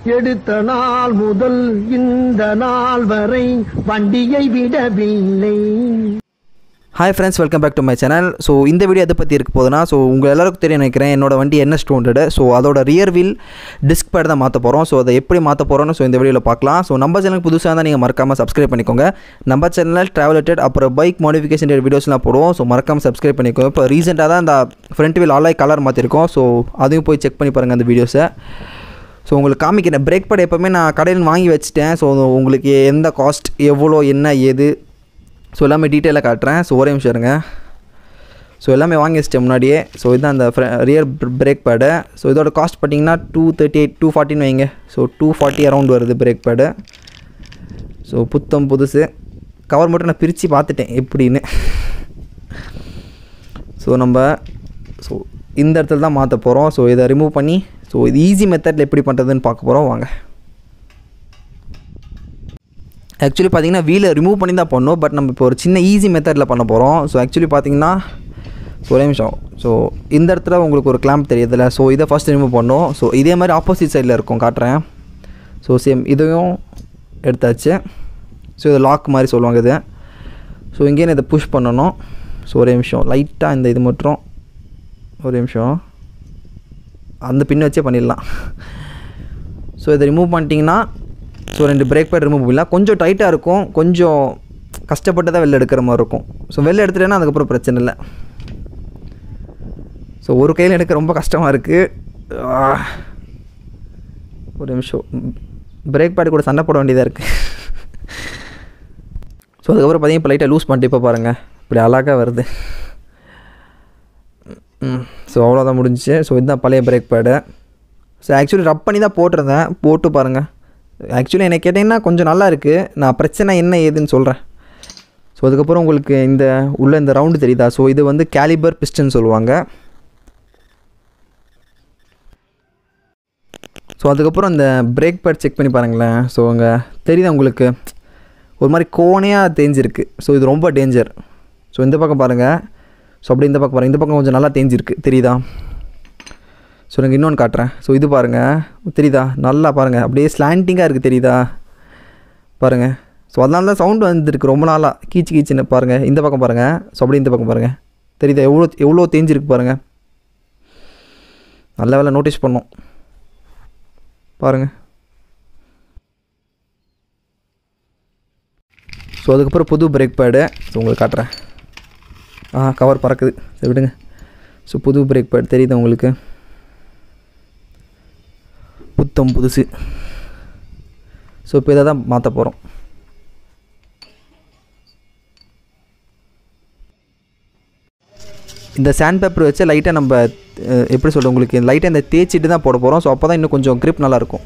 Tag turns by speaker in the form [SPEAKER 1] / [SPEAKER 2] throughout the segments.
[SPEAKER 1] எடுத்த நாள் முதல் இந்த நாள் வரை வண்டியை விடவில்லை
[SPEAKER 2] hi friends welcome back to my channel so இந்த வீடியோ எதை பற்றி இருக்க போகுதுன்னா ஸோ உங்கள் எல்லாருக்கும் தெரியும் நினைக்கிறேன் என்னோட வண்டி என்ன ஸ்டூண்டடு ஸோ அதோட ரியர் வீல் டிஸ்க் பேட் தான் மாற்ற போகிறோம் ஸோ அதை எப்படி மாற்ற போகிறோம்னு ஸோ இந்த வீடியோவில் பார்க்கலாம் ஸோ நம்ம சேனலுக்கு புதுசாக இருந்தால் நீங்கள் மறக்காமல் சப்ஸ்கிரைப் பண்ணிக்கோங்க நம்ம சேனலில் ட்ராவலேட்டட் அப்புறம் பைக் மாடிஃபிகேஷன் வீடியோஸ்லாம் போடுவோம் ஸோ மறக்காமல் சப்ஸ்கிரைப் பண்ணிக்கோங்க இப்போ ரீசெண்டாக தான் இந்த ஃப்ரண்ட் வீல் ஆலாய் கலர் மாற்றிருக்கோம் ஸோ அதையும் போய் செக் பண்ணி பாருங்கள் அந்த வீடியோஸை ஸோ உங்களுக்கு காமிக்கிறேன் பிரேக் பேட் எப்போவுமே நான் கடையில் வாங்கி வச்சுட்டேன் ஸோ உங்களுக்கு எந்த காஸ்ட் எவ்வளோ என்ன ஏது ஸோ எல்லாமே டீட்டெயிலாக காட்டுறேன் ஸோ ஒரே நிமிஷம் இருங்க ஸோ எல்லாமே வாங்கி வச்சிட்டேன் முன்னாடியே ஸோ இதுதான் அந்த ரியர் பிரேக் பேடு ஸோ இதோட காஸ்ட் பார்த்தீங்கன்னா டூ தேர்ட்டி எயிட் டூ ஃபார்ட்டின்னு வைங்க ஸோ டூ ஃபார்ட்டி அரௌண்ட் வருது பிரேக் பேடு ஸோ புத்தம் புதுசு கவர் மட்டும் நான் பிரித்து பார்த்துட்டேன் எப்படின்னு ஸோ நம்ம ஸோ இந்த இடத்துல தான் மாற்ற போகிறோம் ஸோ இதை ரிமூவ் பண்ணி ஸோ இது ஈஸி மெத்தடில் எப்படி பண்ணுறதுன்னு பார்க்க போகிறோம் வாங்க ஆக்சுவலி பார்த்தீங்கன்னா வீலை ரிமூவ் பண்ணி தான் பண்ணோம் பட் நம்ம இப்போ ஒரு சின்ன ஈஸி மெத்தடில் பண்ண போகிறோம் ஸோ ஆக்சுவலி பார்த்தீங்கன்னா ஸோ ஒரே நிமிஷம் ஸோ இந்த இடத்துல உங்களுக்கு ஒரு கிளாம்ப் தெரியுதுல்ல ஸோ இதை ஃபஸ்ட் ரிமூவ் பண்ணோம் ஸோ இதே மாதிரி ஆப்போசிட் சைடில் இருக்கும் காட்டுறேன் ஸோ சேம் இதையும் எடுத்தாச்சு ஸோ இது லாக் மாதிரி சொல்லுவாங்க இது ஸோ இங்கேயே இதை புஷ் பண்ணணும் ஸோ ஒரே நிமிஷம் லைட்டாக இந்த இது மட்டும் ஒரு நிமிஷம் அந்த பின் வச்சே பண்ணிடலாம் ஸோ இதை ரிமூவ் பண்ணிட்டீங்கன்னா ஸோ ரெண்டு பிரேக் பேட் ரிமூவ் பண்ணலாம் கொஞ்சம் டைட்டாக இருக்கும் கொஞ்சம் கஷ்டப்பட்டு தான் வெளில எடுக்கிற மாதிரி இருக்கும் ஸோ வெளில எடுத்துட்டேன்னா அதுக்கப்புறம் பிரச்சனை இல்லை ஸோ ஒரு கையில் எடுக்க ரொம்ப கஷ்டமாக இருக்குது ஒரு நிமிஷம் பிரேக் பேட் கூட சண்டை போட வேண்டியதாக இருக்குது ஸோ அதுக்கப்புறம் பார்த்தீங்கன்னா இப்போ லைட்டாக லூஸ் பண்ணிட்டு இப்போ பாருங்கள் இப்படி அழகாக வருது ஸோ அவ்வளோதான் முடிஞ்சிச்சு ஸோ இதுதான் பழைய brake pad so actually rub பண்ணி தான் போட்டிருந்தேன் போட்டு பாருங்கள் ஆக்சுவலி என்னை கேட்டிங்கன்னா கொஞ்சம் நல்லா இருக்குது நான் பிரச்சனை என்ன ஏதுன்னு சொல்கிறேன் ஸோ அதுக்கப்புறம் உங்களுக்கு இந்த உள்ள இந்த ரவுண்டு தெரியுதா ஸோ இது வந்து கேலிபர் பிஸ்டன் சொல்லுவாங்க ஸோ அதுக்கப்புறம் இந்த பிரேக் பேட் செக் பண்ணி பாருங்களேன் ஸோ அங்கே தெரியுதா உங்களுக்கு ஒரு மாதிரி கோணையாக தேஞ்சிருக்கு ஸோ இது ரொம்ப டேஞ்சர் ஸோ இந்த பக்கம் பாருங்கள் ஸோ அப்படி இந்த பக்கம் பாருங்கள் இந்த பக்கம் கொஞ்சம் நல்லா தேஞ்சிருக்கு தெரியுதா ஸோ எனக்கு இன்னொன்று காட்டுறேன் ஸோ இது பாருங்கள் தெரியுதா நல்லா பாருங்கள் அப்படியே ஸ்லாண்டிங்காக இருக்குது தெரியுதா பாருங்கள் ஸோ அதனால தான் சவுண்டு வந்துருக்கு ரொம்ப நாளாக கீச்சு கீச்சுன்னு பாருங்கள் இந்த பக்கம் பாருங்கள் ஸோ அப்படியே இந்த பக்கம் பாருங்கள் தெரியுதா எவ்வளோ எவ்வளோ தேஞ்சிருக்கு பாருங்கள் நல்ல வேலை நோட்டீஸ் பண்ணோம் பாருங்கள் ஸோ அதுக்கப்புறம் புது பிரேக் பேடு ஸோ உங்களுக்கு காட்டுறேன் ஆ கவர் பறக்குது சரி விடுங்க ஸோ புது பிரேக் பேட் தெரியுது உங்களுக்கு புத்தம் புதுசு ஸோ இப்போ இதை தான் மாற்ற போகிறோம் இந்த சாண்ட் பேப்பர் வச்சு லைட்டாக நம்ம அஹ், எப்படி சொல்கிறது உங்களுக்கு லைட்டாக இந்த தேய்ச்சிட்டு தான் போட போகிறோம் ஸோ அப்போ தான் இன்னும் கொஞ்சம் grip நல்லாயிருக்கும்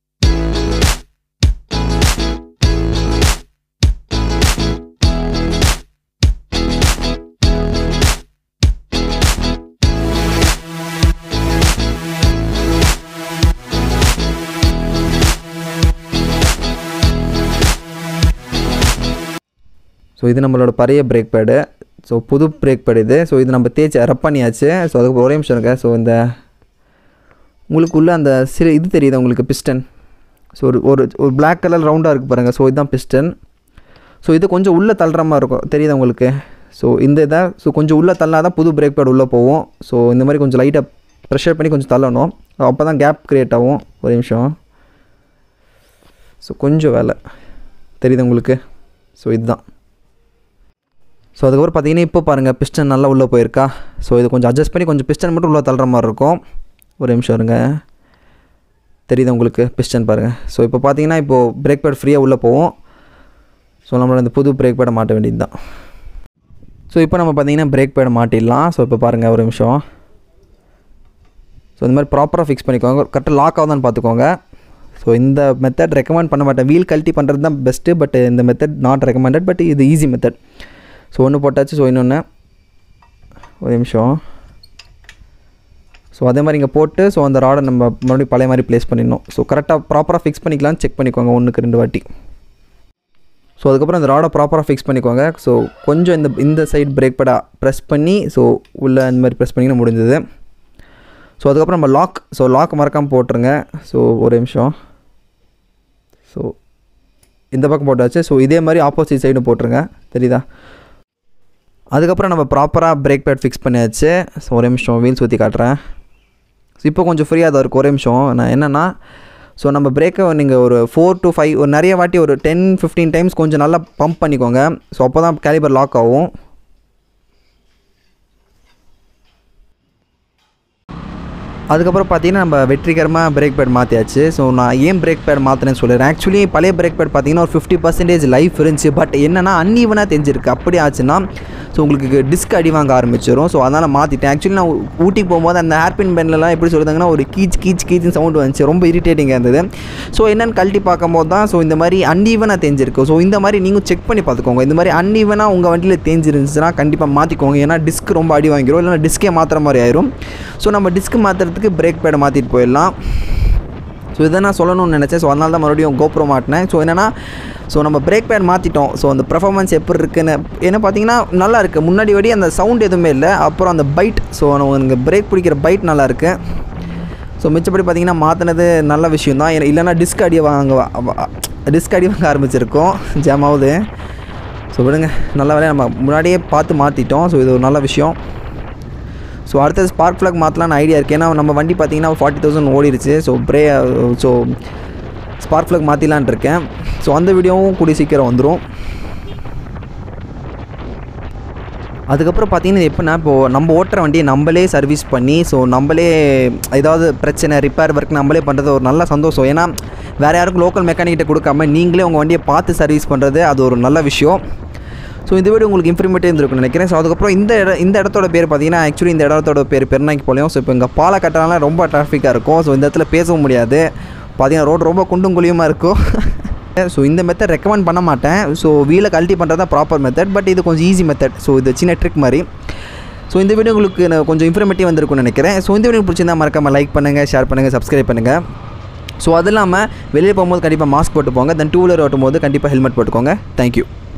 [SPEAKER 2] ஸோ இது நம்மளோட பழைய பிரேக் பேடு ஸோ புது பிரேக் பேடு இது ஸோ இது நம்ம தேய்ச்சி ரப் பண்ணியாச்சு ஸோ அதுக்கு ஒரே நிமிஷம் இருக்க ஸோ இந்த உங்களுக்கு உள்ள அந்த சிறு இது தெரியுது உங்களுக்கு பிஸ்டன் ஸோ ஒரு ஒரு ஒரு பிளாக் கலர் ரவுண்டாக இருக்குது பாருங்கள் ஸோ இதுதான் பிஸ்டன் ஸோ இது கொஞ்சம் உள்ளே தள்ளுற மாதிரி இருக்கும் தெரியுதா உங்களுக்கு ஸோ இந்த இதை ஸோ கொஞ்சம் உள்ளே தள்ளா தான் புது பிரேக் பேட் உள்ளே போகும் ஸோ இந்த மாதிரி கொஞ்சம் லைட்டாக ப்ரெஷர் பண்ணி கொஞ்சம் தள்ளணும் அப்போ தான் கேப் க்ரியேட் ஆகும் ஒரு நிமிஷம் ஸோ கொஞ்சம் வேலை தெரியுது உங்களுக்கு ஸோ இதுதான் ஸோ அதுக்கப்புறம் பார்த்தீங்கன்னா இப்போ பாருங்கள் பிஸ்டன் நல்லா உள்ளே போயிருக்கா ஸோ இது கொஞ்சம் அட்ஜஸ்ட் பண்ணி கொஞ்சம் பிஸ்டன் மட்டும் உள்ளே தள்ளுற மாதிரி இருக்கும் ஒரு நிமிஷம் இருங்க தெரியுது உங்களுக்கு பிஸ்டன் பாருங்கள் ஸோ இப்போ பார்த்தீங்கன்னா இப்போது பிரேக் பேட் ஃப்ரீயாக உள்ளே போகும் ஸோ நம்மளோட இந்த புது பிரேக் பேடை மாட்ட வேண்டியது தான் ஸோ இப்போ நம்ம பார்த்தீங்கன்னா பிரேக் பேடை மாட்டிடலாம் ஸோ இப்போ பாருங்கள் ஒரு நிமிஷம் ஸோ இந்த மாதிரி ப்ராப்பராக ஃபிக்ஸ் பண்ணிக்கோங்க கரெக்டாக லாக் ஆகுதான்னு பார்த்துக்கோங்க ஸோ இந்த மெத்தட் ரெக்கமெண்ட் பண்ண மாட்டேன் வீல் கழட்டி பண்ணுறது தான் பெஸ்ட்டு பட் இந்த மெத்தட் நாட் ரெக்கமெண்டட் பட் இது ஈஸி மெத்தட் ஸோ ஒன்று போட்டாச்சு ஸோ இன்னொன்று ஒரு நிமிஷம் ஸோ அதே மாதிரி இங்கே போட்டு ஸோ அந்த ராடை நம்ம மறுபடியும் பழைய மாதிரி ப்ளேஸ் பண்ணிடணும் ஸோ கரெக்டாக ப்ராப்பராக ஃபிக்ஸ் பண்ணிக்கலாம்னு செக் பண்ணிக்கோங்க ஒன்றுக்கு ரெண்டு வாட்டி ஸோ அதுக்கப்புறம் அந்த ராடை ப்ராப்பராக ஃபிக்ஸ் பண்ணிக்கோங்க ஸோ கொஞ்சம் இந்த இந்த சைடு பிரேக் படா ப்ரெஸ் பண்ணி ஸோ உள்ளே இந்த மாதிரி ப்ரெஸ் பண்ணிங்கன்னா முடிஞ்சது ஸோ அதுக்கப்புறம் நம்ம லாக் ஸோ லாக் மறக்காமல் போட்டுருங்க ஸோ ஒரு நிமிஷம் ஸோ இந்த பக்கம் போட்டாச்சு ஸோ இதே மாதிரி ஆப்போசிட் சைடும் போட்டுருங்க தெரியுதா அதுக்கப்புறம் நம்ம ப்ராப்பராக பிரேக் பேட் ஃபிக்ஸ் பண்ணியாச்சு ஸோ ஒரே நிமிஷம் வீல் சுற்றி காட்டுறேன் ஸோ இப்போ கொஞ்சம் ஃப்ரீயாக தான் இருக்கும் ஒரே நிமிஷம் நான் என்னென்னா ஸோ நம்ம பிரேக்கை நீங்கள் ஒரு ஃபோர் to ஃபைவ் ஒரு நிறைய வாட்டி ஒரு டென் ஃபிஃப்டீன் டைம்ஸ் கொஞ்சம் நல்லா பம்ப் பண்ணிக்கோங்க ஸோ அப்போ தான் கேலிபர் லாக் ஆகும் அதுக்கப்புறம் பார்த்தீங்கன்னா நம்ம வெற்றிகரமாக பிரேக் பேட் மாற்றியாச்சு ஸோ நான் ஏன் பிரேக் பேட் மாற்றினேன்னு சொல்லிடுறேன் ஆக்சுவலி பழைய பிரேக் பேட் பார்த்தீங்கன்னா ஒரு ஃபிஃப்டி பர்சன்டேஜ் லைஃப் இருந்துச்சு பட் என்னென்னா அன்ஈவனாக தெரிஞ்சிருக்கு அப்படி ஆச்சுன்னா ஸோ உங்களுக்கு டிஸ்க் அடி வாங்க ஆரம்பிச்சிடும் ஸோ அதனால் மாற்றிட்டேன் ஆக்சுவலி நான் ஊட்டிக்கு போகும்போது அந்த ஹேர்பின் பென்லலாம் எப்படி சொல்லுதாங்கன்னா ஒரு கீச் கீச் கீச்சின்னு சவுண்ட் வந்துச்சு ரொம்ப இரிட்டேட்டிங்காக இருந்தது ஸோ என்னென்னு கழட்டி பார்க்கும்போது தான் ஸோ இந்த மாதிரி அன்ஈவனாக தெரிஞ்சிருக்கு ஸோ இந்த மாதிரி நீங்கள் செக் பண்ணி பார்த்துக்கோங்க இந்த மாதிரி அன்ஈவனாக உங்கள் வண்டியில் தேஞ்சிருந்துச்சுன்னா கண்டிப்பாக மாற்றிக்கோங்க ஏன்னா டிஸ்க் ரொம்ப அடி வாங்கிரும் இல்லைனா டிஸ்கே மாற்றுற மாதிரி ஆயிரும் ஸோ நம்ம டிஸ்க் மாற்றுறதுக்கு பிரேக் பேடை மாற்றிட்டு போயிடலாம் ஸோ இதை நான் சொல்லணும்னு நினச்சேன் ஸோ அதனால தான் மறுபடியும் கோப்ரோ மாட்டினேன் ஸோ என்னென்னா ஸோ நம்ம பிரேக் பேட் மாற்றிட்டோம் ஸோ அந்த பெர்ஃபார்மன்ஸ் எப்படி இருக்குன்னு என்ன பார்த்தீங்கன்னா நல்லா இருக்குது முன்னாடி வடி அந்த சவுண்ட் எதுவுமே இல்லை அப்புறம் அந்த பைட் ஸோ உங்களுக்கு பிரேக் பிடிக்கிற பைட் நல்லா இருக்குது ஸோ மிச்சப்படி பார்த்தீங்கன்னா மாற்றினது நல்ல விஷயம் தான் இல்லைனா டிஸ்க் அடி வாங்க டிஸ்க் அடி வாங்க ஆரம்பிச்சிருக்கோம் ஜாம் ஆகுது ஸோ விடுங்க நல்ல வேலையை நம்ம முன்னாடியே பார்த்து மாற்றிட்டோம் ஸோ இது ஒரு நல்ல விஷயம் ஸோ அடுத்தது ஸ்பார்க் ஃப்ளக் மாற்றலாம்னு ஐடியா இருக்குது ஏன்னா நம்ம வண்டி பார்த்தீங்கன்னா ஃபார்ட்டி தௌசண்ட் ஓடிடுச்சு ஸோ ப்ரே ஸோ ஸ்பார்க் ஃப்ளக் மாற்றிலான் இருக்கேன் ஸோ அந்த வீடியோவும் கூடிய சீக்கிரம் வந்துடும் அதுக்கப்புறம் பார்த்தீங்கன்னா எப்படின்னா இப்போது நம்ம ஓட்டுற வண்டியை நம்மளே சர்வீஸ் பண்ணி ஸோ நம்மளே ஏதாவது பிரச்சனை ரிப்பேர் ஒர்க் நம்மளே பண்ணுறது ஒரு நல்ல சந்தோஷம் ஏன்னா வேறு யாருக்கும் லோக்கல் மெக்கானிக்கிட்ட கொடுக்காம நீங்களே உங்கள் வண்டியை பார்த்து சர்வீஸ் பண்ணுறது அது ஒரு நல்ல விஷயம் ஸோ இந்த வீடியோ உங்களுக்கு இன்ஃபர்மேட்டிவ் இருந்திருக்கும்னு நினைக்கிறேன் ஸோ அதுக்கப்புறம் இந்த இட இந்த இடத்தோட பேர் பார்த்தீங்கன்னா ஆக்சுவலி இந்த இடத்தோட பேர் பெருநாய்க்கு போலையும் ஸோ இப்போ இங்கே பாலக்கட்டாலாம் ரொம்ப டிராஃபிக்காக இருக்கும் ஸோ இந்த இடத்துல பேசவும் முடியாது பார்த்தீங்கன்னா ரோடு ரொம்ப குண்டும் குழியுமாக இருக்கும் ஸோ இந்த மெத்தட் ரெக்கமெண்ட் பண்ண மாட்டேன் ஸோ வீலை கழட்டி பண்ணுறது தான் ப்ராப்பர் மெத்தட் பட் இது கொஞ்சம் ஈஸி மெத்தட் ஸோ இது சின்ன ட்ரிக் மாதிரி ஸோ இந்த வீடியோ உங்களுக்கு நான் கொஞ்சம் இன்ஃபர்மேட்டிவ் வந்திருக்கும்னு நினைக்கிறேன் ஸோ இந்த வீடியோ பிடிச்சிருந்தா மறக்காமல் லைக் பண்ணுங்கள் ஷேர் பண்ணுங்கள் சப்ஸ்கிரைப் பண்ணுங்கள் ஸோ அது இல்லாமல் வெளியே போகும்போது கண்டிப்பாக மாஸ்க் போட்டு போங்க தென் டூ வீலர் ஓட்டும் போது கண்டிப்பாக ஹெல்மெட் போட்டுக்கோங்க தேங்க்யூ